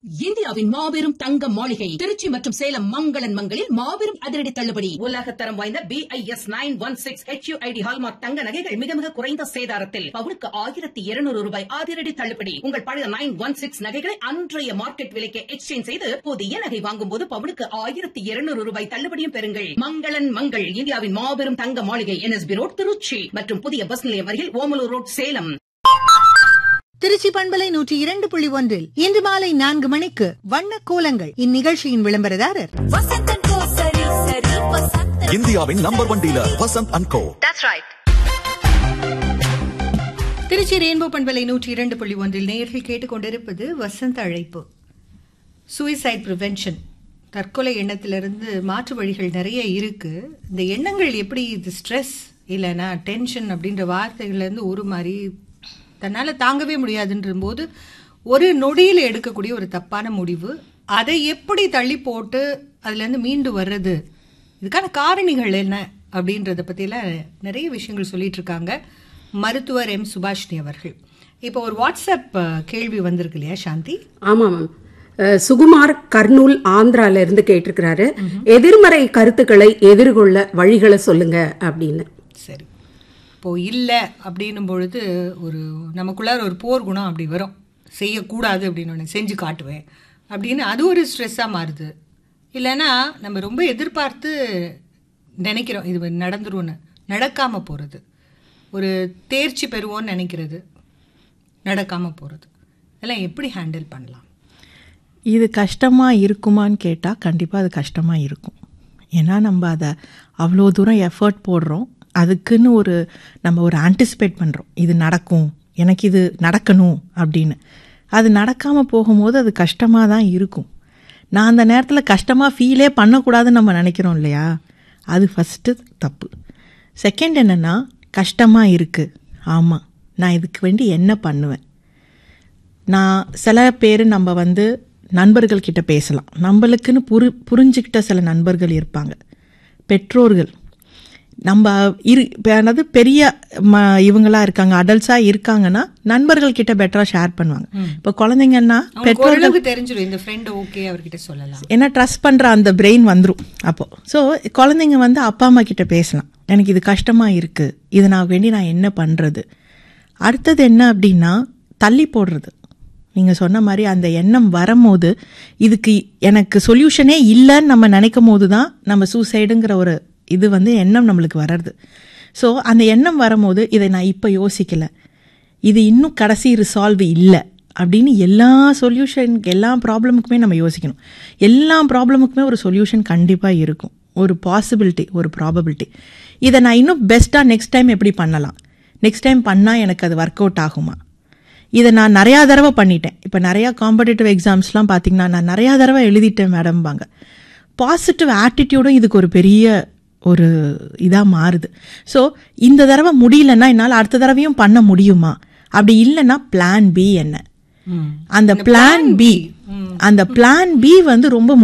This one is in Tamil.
இந்தியாவின் மாபெரும் தங்க மாளிகை திருச்சி மற்றும் சேலம் மங்களன் மங்களில் மாபெரும் அதிரடி தள்ளுபடி உலகத்தரம் வாய்ந்த B I S nine one six H ID hallmark தங்க நகைகள் மிக மிக குறைந்த சேதாரத்தில் பவுனுக்கு ஆயிரத்தி இருநூறு ரூபாய் அதிரடி தள்ளுபடி உங்கள் பழைய நைன் ஒன் சிக்ஸ் நகைகளை அன்றைய மார்க்கெட் விலைக்கு எக்ஸ்சேஞ்ச் செய்து புதிய நகை வாங்கும் போது பவுனுக்கு ஆயிரத்தி இருநூறு ரூபாய் தள்ளுபடியும் பெறுங்கள் மங்களன் மங்கள் இந்தியாவின் மாபெரும் தங்க மாளிகை என்எஸ்பி ரோட் திருச்சி மற்றும் புதிய பஸ் நிலையம் அருகில் ஓமலூர் ரோட் சேலம் திருச்சி பண்பலை நூற்றி இரண்டு புள்ளி ஒன்றில் இன்று மாலை நான்கு மணிக்கு வண்ண கோலங்கள் இந்நிகழ்ச்சியின் விளம்பரதாரர் வசந்தன் கோ சரி சரி வசந்தன் இந்தியாவின் number one dealer Vasanth and co Trichy rainbow பண்பலை நூற்றி இரண்டு புள்ளி ஒன்றில் நேயர்கள் கேட்டுக்கொண்டிருப்பது வசந்த அழைப்பு சூசைட் ப்ரிவென்ஷன் தற்கொலை எண்ணத்திலிருந்து மாற்று வழிகள் நிறைய இருக்கு இந்த எண்ணங்கள் எப்படி இது ஸ்ட்ரெஸ் இல்லைன்னா டென்ஷன் அப்படின்ற வார்த்தைகள்லேருந்து ஒரு மாதிரி தன்னால் தாங்கவே முடியாதுன்ற போது ஒரு நொடியில் எடுக்கக்கூடிய ஒரு தப்பான முடிவு அதை எப்படி தள்ளி போட்டு அதுலேருந்து மீண்டு வர்றது இதுக்கான காரணிகள் என்ன அப்படின்றத பற்றிலாம் நிறைய விஷயங்கள் சொல்லிட்டு இருக்காங்க மருத்துவர் எம் சுபாஷினி அவர்கள் இப்போ ஒரு வாட்ஸ்அப் அஹ், கேள்வி வந்திருக்கு இல்லையா சாந்தி ஆமா மேம் அஹ், சுகுமார் கர்னூல் ஆந்திரால இருந்து கேட்டிருக்கிறாரு எதிர்மறை கருத்துக்களை எதிர்கொள்ள வழிகளை சொல்லுங்க அப்படின்னு சரி இப்போ இல்லை அப்படின்னும் பொழுது ஒரு நமக்குள்ளார ஒரு போர் குணம் அப்படி வரும் செய்யக்கூடாது அப்படின்னு ஒன்று செஞ்சு காட்டுவேன் அப்படின்னு அது ஒரு ஸ்ட்ரெஸ்ஸாக மாறுது இல்லைன்னா நம்ம ரொம்ப எதிர்பார்த்து நினைக்கிறோம் இது நடந்துரும்னு நடக்காமல் போகிறது ஒரு தேர்ச்சி பெறுவோன்னு நினைக்கிறது நடக்காமல் போகிறது இதெல்லாம் எப்படி ஹேண்டில் பண்ணலாம் இது கஷ்டமாக இருக்குமான்னு கேட்டால் கண்டிப்பாக அது கஷ்டமாக இருக்கும் ஏன்னா நம்ம அதை அவ்வளோ தூரம் எஃபர்ட் போடுறோம் அதுக்குன்னு ஒரு நம்ம ஒரு ஆன்டிசிபேட் பண்ணுறோம் இது நடக்கும் எனக்கு இது நடக்கணும் அப்படின்னு அது நடக்காமல் போகும்போது அது கஷ்டமாக தான் இருக்கும் நான் அந்த நேரத்தில் கஷ்டமாக ஃபீலே பண்ணக்கூடாதுன்னு நம்ம நினைக்கிறோம் இல்லையா அது ஃபஸ்ட்டு தப்பு செகண்ட் என்னென்னா கஷ்டமாக இருக்குது ஆமாம் நான் இதுக்கு வேண்டி என்ன பண்ணுவேன் நான் சில பேர் நம்ம வந்து நண்பர்கள் கிட்ட பேசலாம் நம்மளுக்குன்னு புரி புரிஞ்சுக்கிட்ட சில நண்பர்கள் இருப்பாங்க பெற்றோர்கள் நம்ம இரு இப்ப அதாவது பெரிய ம இவங்களா இருக்காங்க அடல்ட்ஸாக இருக்காங்கன்னா நண்பர்கள் கிட்ட பெட்டராக ஷேர் பண்ணுவாங்க இப்போ குழந்தைங்கன்னா அவங்களுக்கு பெற்றோர்கள் ஓரளவுக்கு தெரிஞ்சிடும் இந்த ஃப்ரெண்டு ஓகே அவர்கிட்ட சொல்லலாம் ஏன்னா ட்ரஸ்ட் பண்ணுற அந்த பிரெயின் வந்துடும் அப்போ ஸோ குழந்தைங்க வந்து அப்பா அம்மா கிட்ட பேசலாம் எனக்கு இது கஷ்டமாக இருக்குது இது நான் வேண்டி நான் என்ன பண்ணுறது அடுத்தது என்ன அப்படின்னா தள்ளி போடுறது நீங்கள் சொன்ன மாதிரி அந்த எண்ணம் வரும்போது இதுக்கு எனக்கு சொல்யூஷனே இல்லைன்னு நம்ம நினைக்கும் போது தான் நம்ம சூசைடுங்கிற ஒரு இது வந்து எண்ணம் நம்மளுக்கு வர்றது ஸோ அந்த எண்ணம் வரும்போது இதை நான் இப்போ யோசிக்கலை இது இன்னும் கடைசி ரிசால்வ் இல்லை அப்படின்னு எல்லா சொல்யூஷனுக்கு எல்லா ப்ராப்ளமுக்குமே நம்ம யோசிக்கணும் எல்லா ப்ராப்ளமுக்குமே ஒரு சொல்யூஷன் கண்டிப்பாக இருக்கும் ஒரு பாசிபிலிட்டி ஒரு ப்ராபபிலிட்டி இதை நான் இன்னும் பெஸ்ட்டாக நெக்ஸ்ட் டைம் எப்படி பண்ணலாம் நெக்ஸ்ட் டைம் பண்ணால் எனக்கு அது ஒர்க் அவுட் ஆகுமா இதை நான் நிறையா தடவை பண்ணிட்டேன் இப்போ நிறையா காம்படிட்டிவ் எக்ஸாம்ஸ்லாம் பார்த்தீங்கன்னா நான் நிறையா தடவை எழுதிட்டேன் மேடம்பாங்க பாசிட்டிவ் ஆட்டிடியூடும் இதுக்கு ஒரு பெரிய ஒரு இதாக மாறுது ஸோ இந்த தடவை முடியலன்னா என்னால் அடுத்த தடவையும் பண்ண முடியுமா அப்படி இல்லைன்னா பிளான் பி என்ன அந்த பிளான் பி அந்த பிளான் பி வந்து ரொம்ப